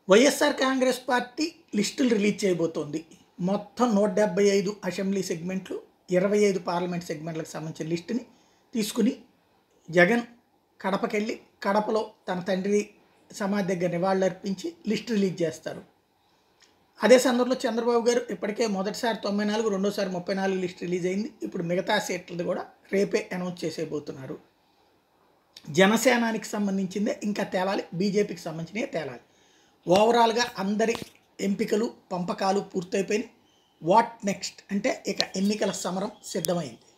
YSR Congress party లిస్టులు release చేయబోతోంది మొత్తం నూట డెబ్బై ఐదు అసెంబ్లీ సెగ్మెంట్లు ఇరవై ఐదు పార్లమెంట్ సెగ్మెంట్లకు సంబంధించిన లిస్టుని తీసుకుని జగన్ కడపకెళ్ళి కడపలో తన తండ్రి సమాధి దగ్గర నివాళులర్పించి లిస్ట్ రిలీజ్ చేస్తారు అదే సందర్భంలో చంద్రబాబు గారు ఇప్పటికే మొదటిసారి తొంభై నాలుగు రెండోసారి ముప్పై నాలుగు లిస్ట్ రిలీజ్ అయింది ఇప్పుడు మిగతా సీట్లది కూడా రేపే అనౌన్స్ చేసేయబోతున్నారు జనసేనానికి సంబంధించిందే ఇంకా తేలాలి బీజేపీకి సంబంధించినవి తేలాలి ఓవరాల్గా అందరి ఎంపికలు పంపకాలు పూర్తయిపోయినాయి వాట్ నెక్స్ట్ అంటే ఇక ఎన్నికల సమరం సిద్ధమైంది